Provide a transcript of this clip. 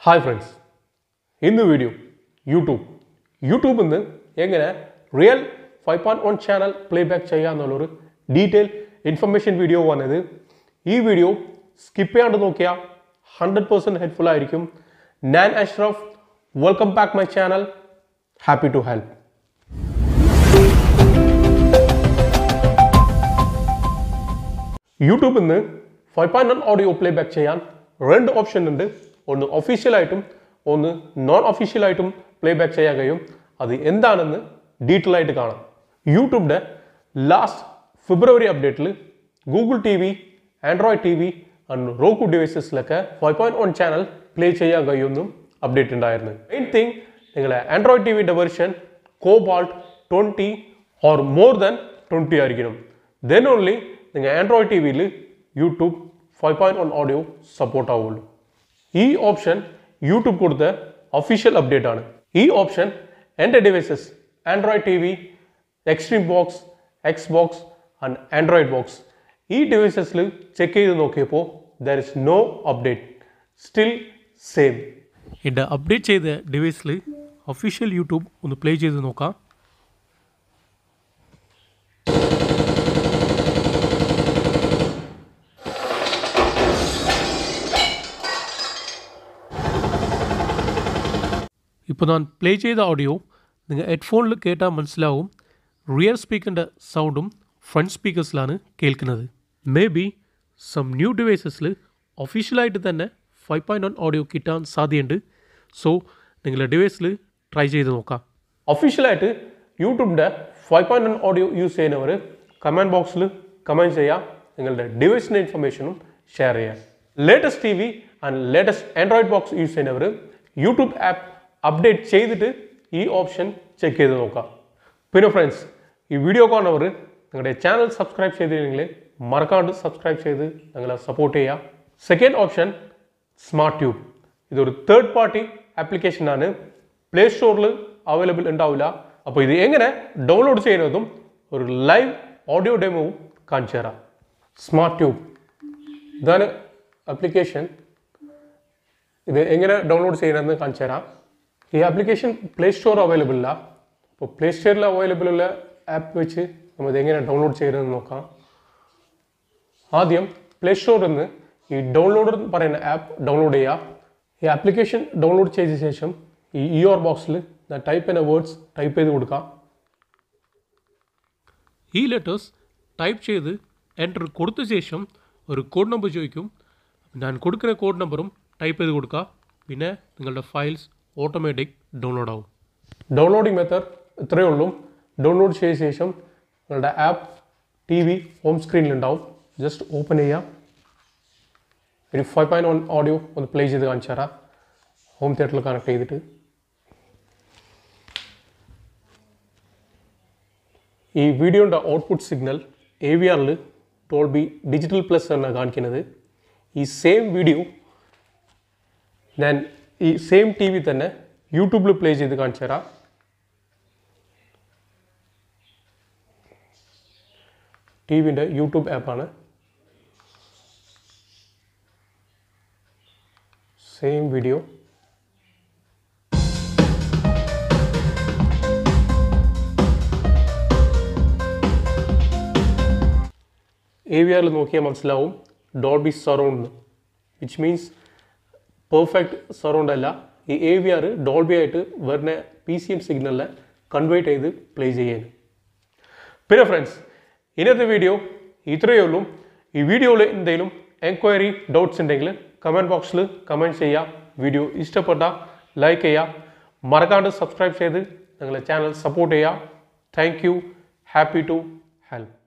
hi friends ഇന്ന് video YouTube യൂട്യൂബിൽ നിന്ന് എങ്ങനെ real five point one channel play back ചെയ്യാമെന്നുള്ളൊരു ഡീറ്റെയിൽ ഇൻഫർമേഷൻ വീഡിയോ വന്നത് ഈ വീഡിയോ സ്കിപ്പ് ചെയ്യാണ്ട് നോക്കിയാൽ ഹൺഡ്രഡ് പേഴ്സൻറ്റ് ഹെൽപ്ഫുൾ ആയിരിക്കും ഞാൻ Ashraf welcome back my channel happy to help യൂട്യൂബിൽ നിന്ന് five point one audio play back ചെയ്യാൻ രണ്ട് ഓപ്ഷൻ ഉണ്ട് ഒന്ന് ഒഫീഷ്യലായിട്ടും ഒന്ന് നോൺ ഒഫീഷ്യലായിട്ടും പ്ലേ ബാക്ക് ചെയ്യാൻ കഴിയും അത് എന്താണെന്ന് ഡീറ്റെയിൽ ആയിട്ട് കാണാം യൂട്യൂബിൻ്റെ ലാസ്റ്റ് ഫെബ്രുവരി അപ്ഡേറ്റിൽ Google T V Android T V and Roku ഡിവൈസസിലൊക്കെ five point one channel play ചെയ്യാൻ കഴിയുമെന്നും അപ്ഡേറ്റ് ഉണ്ടായിരുന്നു മെയിൻ തിങ് നിങ്ങളെ ആൻഡ്രോയിഡ് ടി വിയുടെ version Cobalt twenty or more than twenty ആയിരിക്കണം ദെൻ ഓൺലി നിങ്ങൾ ആൻഡ്രോയിഡ് ടി വിയിൽ YouTube five point one audio support ആവുള്ളൂ ഈ ഓപ്ഷൻ യൂട്യൂബ് കൊടുത്ത ഒഫീഷ്യൽ അപ്ഡേറ്റ് ആണ് ഈ ഓപ്ഷൻ എൻ്റെ devices Android T V extreme box X box and Android box ഈ ഡിവൈസസിൽ ചെക്ക് ചെയ്ത് നോക്കിയപ്പോൾ there is no update still same എൻ്റെ അപ്ഡേറ്റ് ചെയ്ത ഡിവൈസിൽ ഒഫീഷ്യൽ യൂട്യൂബ് ഒന്ന് പ്ലേ ചെയ്ത് നോക്കാം ഇപ്പോൾ ഞാൻ പ്ലേ ചെയ്ത ഓഡിയോ നിങ്ങൾ ഹെഡ്ഫോണിൽ കേട്ടാൽ മനസ്സിലാവും റിയർ സ്പീക്കറിൻ്റെ സൗണ്ടും ഫ്രണ്ട് സ്പീക്കേഴ്സിലാണ് കേൾക്കുന്നത് മേ ബി സം ന്യൂ ഡിവൈസസിൽ ഒഫീഷ്യലായിട്ട് തന്നെ ഫൈവ് പോയിൻറ്റ് വൺ ഓഡിയോ കിട്ടാൻ സാധ്യതയുണ്ട് സോ നിങ്ങളുടെ ഡിവൈസിൽ ട്രൈ ചെയ്ത് നോക്കാം ഒഫീഷ്യലായിട്ട് യൂട്യൂബിൻ്റെ five point one audio use ചെയ്യുന്നവർ കമൻറ്റ് ബോക്സിൽ കമൻറ്റ് ചെയ്യുക നിങ്ങളുടെ ഡിവൈസിൻ്റെ ഇൻഫർമേഷനും ഷെയർ ചെയ്യുക latest T V and latest Android box use ചെയ്യുന്നവർ യൂട്യൂബ് ആപ്പ് അപ്ഡേറ്റ് ചെയ്തിട്ട് ഈ ഓപ്ഷൻ ചെക്ക് ചെയ്ത് നോക്കാം പിന്നെ ഫ്രണ്ട്സ് ഈ വീഡിയോ കാണുന്നവർ നിങ്ങളുടെ ചാനൽ സബ്സ്ക്രൈബ് ചെയ്തില്ലെങ്കിൽ മറക്കാണ്ട് സബ്സ്ക്രൈബ് ചെയ്ത് ഞങ്ങളെ സപ്പോർട്ട് ചെയ്യുക സെക്കൻഡ് ഓപ്ഷൻ സ്മാർട്ട് ട്യൂബ് ഇതൊരു തേർഡ് പാർട്ടി ആപ്ലിക്കേഷനാണ് പ്ലേ സ്റ്റോറിൽ അവൈലബിൾ ഉണ്ടാവില്ല അപ്പോൾ ഇത് എങ്ങനെ ഡൗൺലോഡ് ചെയ്യുന്നതും ഒരു ലൈവ് ഓഡിയോ ഡെമോവും കാണിച്ചു തരാം സ്മാർട്ട് ട്യൂബ് ഇതാണ് ആപ്ലിക്കേഷൻ ഇത് എങ്ങനെ ഡൗൺലോഡ് ചെയ്യണമെന്ന് കാണിച്ചു തരാം ഈ ആപ്ലിക്കേഷൻ പ്ലേ സ്റ്റോർ അവൈലബിൾ ഇല്ല അപ്പോൾ പ്ലേ സ്റ്റോറിൽ അവൈലബിൾ ഉള്ള ആപ്പ് വെച്ച് നമ്മൾ ഇത് എങ്ങനെ ഡൗൺലോഡ് ചെയ്യണമെന്ന് നോക്കാം ആദ്യം പ്ലേ സ്റ്റോറിൽ നിന്ന് ഈ ഡൗൺലോഡർ എന്ന് പറയുന്ന ആപ്പ് ഡൗൺലോഡ് ചെയ്യുക ഈ ആപ്ലിക്കേഷൻ ഡൗൺലോഡ് ചെയ്ത ശേഷം ഈ ഇയോർ ബോക്സിൽ ടൈപ്പ് ചെയ്യുന്ന വേർഡ്സ് ടൈപ്പ് ചെയ്ത് കൊടുക്കാം ഈ ലെറ്റേഴ്സ് ടൈപ്പ് ചെയ്ത് എൻ്റർ കൊടുത്ത ശേഷം ഒരു കോഡ് നമ്പർ ചോദിക്കും ഞാൻ കൊടുക്കുന്ന കോഡ് നമ്പറും ടൈപ്പ് ചെയ്ത് കൊടുക്കുക പിന്നെ നിങ്ങളുടെ ഫയൽസ് ഓട്ടോമാറ്റിക് ഡൗൺലോഡ് ആവും ഡൗൺലോഡിംഗ് മെത്തേഡ് ഇത്രയേ ഉള്ളൂ ഡൗൺലോഡ് ചെയ്ത ശേഷം നിങ്ങളുടെ ആപ്പ് ടി വി ഹോം സ്ക്രീനിലുണ്ടാവും ജസ്റ്റ് ഓപ്പൺ ചെയ്യാം ഒരു ഫൈവ് പോയിൻറ്റ് വൺ ഓഡിയോ ഒന്ന് പ്ലേ ചെയ്ത് കാണിച്ചു തരാം ഹോം തിയേറ്ററിൽ കണക്ട് ചെയ്തിട്ട് ഈ വീഡിയോൻ്റെ ഔട്ട്പുട്ട് സിഗ്നൽ എ വി ആറിൽ ഡോൾബി ഡിജിറ്റൽ പ്ലസ് എന്നാണ് കാണിക്കുന്നത് ഈ സെയിം വീഡിയോ ഞാൻ ഈ സെയിം ടി വി തന്നെ യൂട്യൂബിൽ പ്ലേ ചെയ്ത് കാണിച്ചു തരാം ടി വിൻ്റെ യൂട്യൂബ് ആപ്പാണ് സെയിം വീഡിയോ എ വി ആറിൽ നോക്കിയാൽ മനസ്സിലാവും Dolby surround which means perfect surround അല്ല ഈ എ വി ആർ ഡോൾബി ആയിട്ട് വരുന്ന പി സി എം സിഗ്നലിനെ കൺവേർട്ട് ചെയ്ത് പ്ലേ ചെയ്യാൻ പിന്നെ ഫ്രണ്ട്സ് ഇന്നത്തെ വീഡിയോ ഇത്രയേ ഉള്ളൂ ഈ വീഡിയോയിൽ എന്തെങ്കിലും എൻക്വയറി ഡൗട്ട്സ് ഉണ്ടെങ്കിൽ കമൻറ്റ് ബോക്സിൽ കമൻറ്റ് ചെയ്യുക വീഡിയോ ഇഷ്ടപ്പെട്ട ലൈക്ക് ചെയ്യുക മറക്കാണ്ട് സബ്സ്ക്രൈബ് ചെയ്ത് ഞങ്ങളെ ചാനൽ സപ്പോർട്ട് ചെയ്യുക thank you happy to help